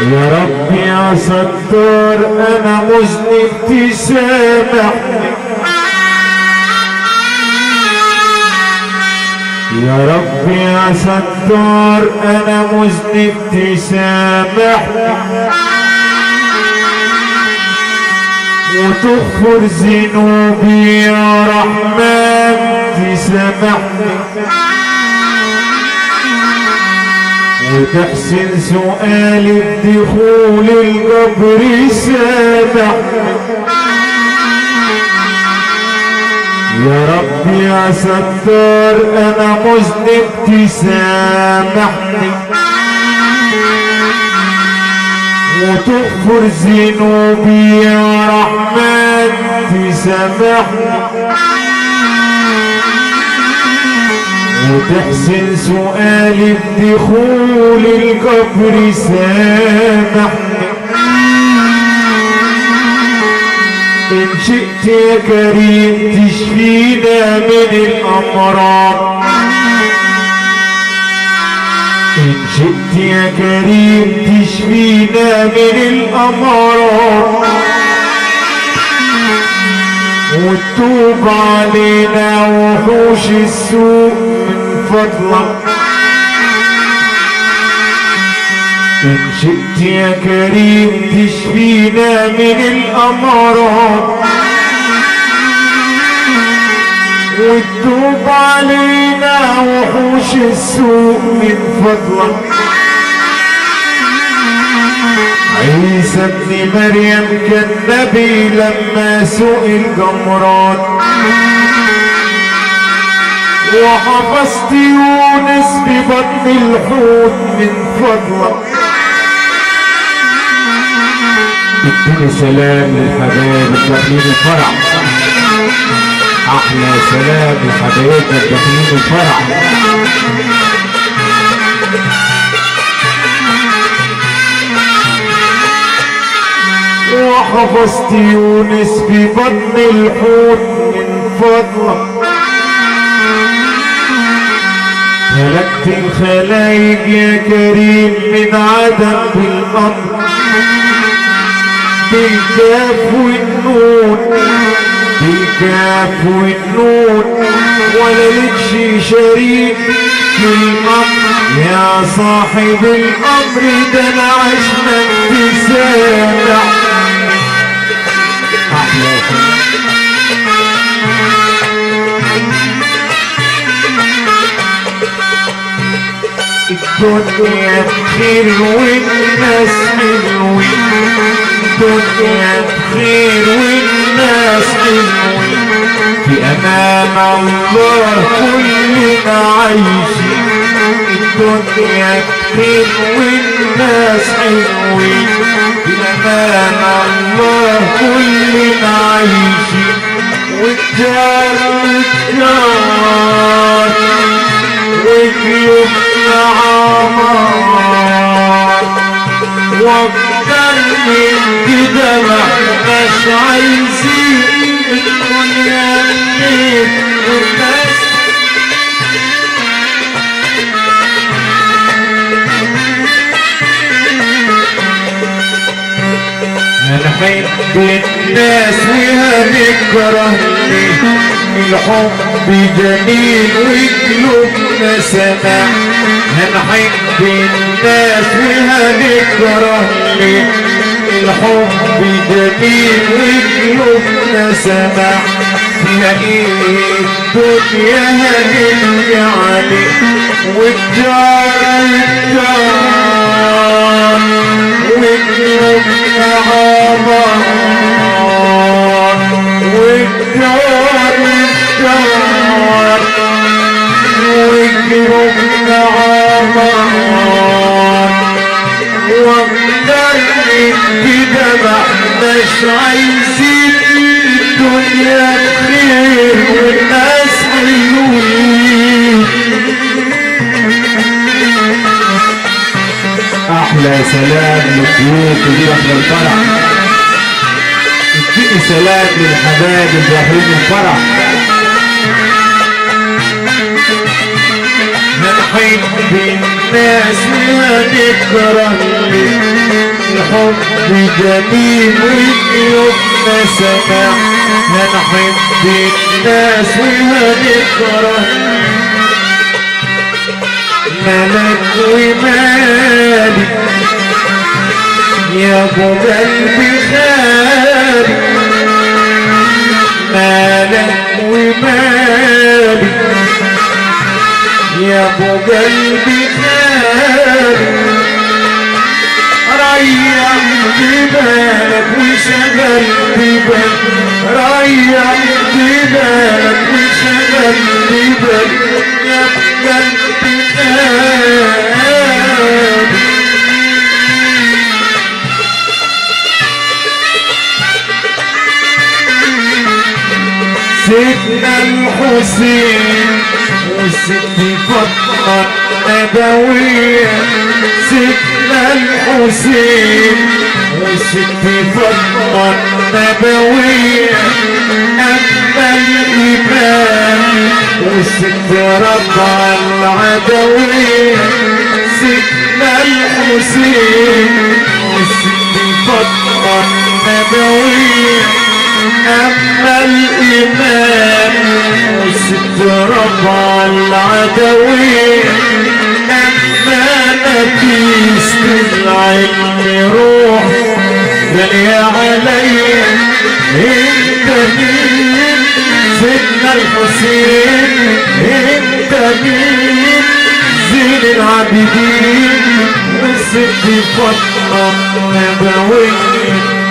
يا رب يا ستار انا مذنب تسامحني يا رب يا ستار انا مذنب تسامحني وتغفر ذنوبي يا رحمن تسامحني وتحسن سؤالي بدخول القبر سامحني يا رب يا ستار انا مذنب تسامحني وتغفر ذنوبي يا رحمن تسامحني وتحسن سؤالي بدخول القبر سامحني إن شئت يا كريم تشفينا من الأمراض إن شئت يا كريم تشفينا من الأمراض وتوب علينا وحوش السوء من فضلك إن شئت يا كريم تشفينا من الأمراض وتوب علينا وحوش السوء من فضلك عيسى ابن مريم كان نبي لما سئل جمرات وحفظت يونس ببطن الحوت من فضلك اديني سلام للحبايب داخلين الفرح احلى سلام لحبايبنا داخلين الفرح وحفظت يونس في بطن الحوت من فضلك هلكت الخلايق يا كريم من عدم بالأمر بالكاف والنون بالكاف والنون ولا لكش شريك في الأمر يا صاحب الأمر ده أنا عشنا تسامح أحلى الدنيا بخير والناس حلوين الدنيا بخير والناس حلوين في امام الله كلنا عايشين الدنيا بخير والناس حلوين في امام الله كلنا عايشين والجار والجار وقلوبنا عمار واكتر من كده ما احناش عايزين الدنيا الليل والناس هنحب الناس وهنكره ليه الحب جميل وقلوبنا سماع هنحب الناس وهنكره ليه الحب جميل وقلوبنا سماع فيها ايه الدنيا هنبني عليه والجار الجار وقلوبنا عمار والجار الجار وقلوبنا عمار ومدرب كده ما احناش عايزين الدنيا بخير والناس حلوين احلى سلام للضيوف اللي داخل الفرح اديني سلام للحبايب اللي داخلين الفرح هنحب الناس وهنكره اللي الحب جميل وقلوبنا سماع هنحب الناس وهنكره ملك ومالي يا ابو قلبي خالي مالك ومالي يا ابو قلبي خالي ريح ببالك وشغل ببالك ريح ببالك وشغل ببالك يا قلبي خالي سيدنا الحسين وست فاطمة نبوية سيدنا الحسين وست فاطمة نبوية أما الإمام وست ربع العدوية سيدنا الحسين وست فاطمة نبوية أما الإمام وست ربع العدوية أما نفيس العلم روح غالية عليا انت مين سيدنا الحسين انت مين زين العابدين والست فاطمة نبوية